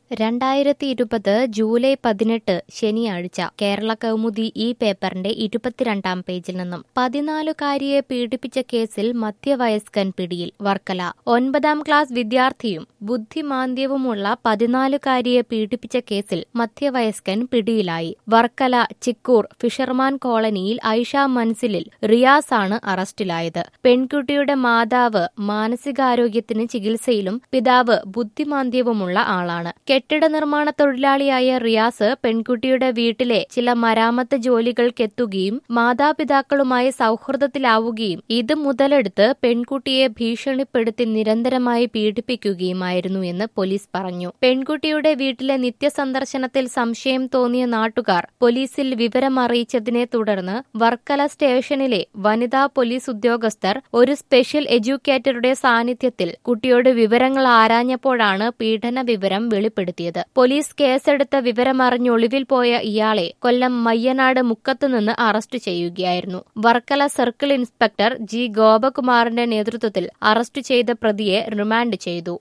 രണ്ടായിരത്തി ഇരുപത് ജൂലൈ പതിനെട്ട് ശനിയാഴ്ച കേരള കൗമുദി ഈ പേപ്പറിന്റെ ഇരുപത്തിരണ്ടാം പേജിൽ നിന്നും പതിനാലുകാരിയെ പീഡിപ്പിച്ച കേസിൽ മധ്യവയസ്കൻ പിടിയിൽ വർക്കല ഒൻപതാം ക്ലാസ് വിദ്യാർത്ഥിയും ബുദ്ധിമാന്ദ്യവുമുള്ള പതിനാലുകാരിയെ പീഡിപ്പിച്ച കേസിൽ മധ്യവയസ്കൻ പിടിയിലായി വർക്കല ചിക്കൂർ ഫിഷർമാൻ കോളനിയിൽ ഐഷ മൻസിലിൽ റിയാസ് ആണ് അറസ്റ്റിലായത് പെൺകുട്ടിയുടെ മാതാവ് മാനസികാരോഗ്യത്തിന് ചികിത്സയിലും പിതാവ് ബുദ്ധിമാന്ദ്യവുമുള്ള ആളാണ് കെട്ടിട നിർമ്മാണ തൊഴിലാളിയായ റിയാസ് പെൺകുട്ടിയുടെ വീട്ടിലെ ചില മരാമത്ത് ജോലികൾക്കെത്തുകയും മാതാപിതാക്കളുമായി സൗഹൃദത്തിലാവുകയും ഇത് മുതലെടുത്ത് പെൺകുട്ടിയെ ഭീഷണിപ്പെടുത്തി നിരന്തരമായി പീഡിപ്പിക്കുകയുമായിരുന്നു എന്ന് പോലീസ് പറഞ്ഞു പെൺകുട്ടിയുടെ വീട്ടിലെ നിത്യസന്ദർശനത്തിൽ സംശയം തോന്നിയ നാട്ടുകാർ പോലീസിൽ വിവരമറിയിച്ചതിനെ തുടർന്ന് വർക്കല സ്റ്റേഷനിലെ വനിതാ പോലീസ് ഉദ്യോഗസ്ഥർ ഒരു സ്പെഷ്യൽ എഡ്യൂക്കേറ്ററുടെ സാന്നിധ്യത്തിൽ കുട്ടിയോട് വിവരങ്ങൾ ആരാഞ്ഞപ്പോഴാണ് പീഡന വിവരം വെളിപ്പെടുത്തിയത് പോലീസ് കേസെടുത്ത വിവരമറിഞ്ഞ് ഒളിവിൽ പോയ ഇയാളെ കൊല്ലം മയ്യനാട് മുക്കത്തുനിന്ന് അറസ്റ്റ് ചെയ്യുകയായിരുന്നു വർക്കല സർക്കിൾ ഇൻസ്പെക്ടർ ജി ഗോപകുമാറിന്റെ നേതൃത്വത്തിൽ അറസ്റ്റ് ചെയ്ത പ്രതിയെ റിമാൻഡ് ചെയ്തു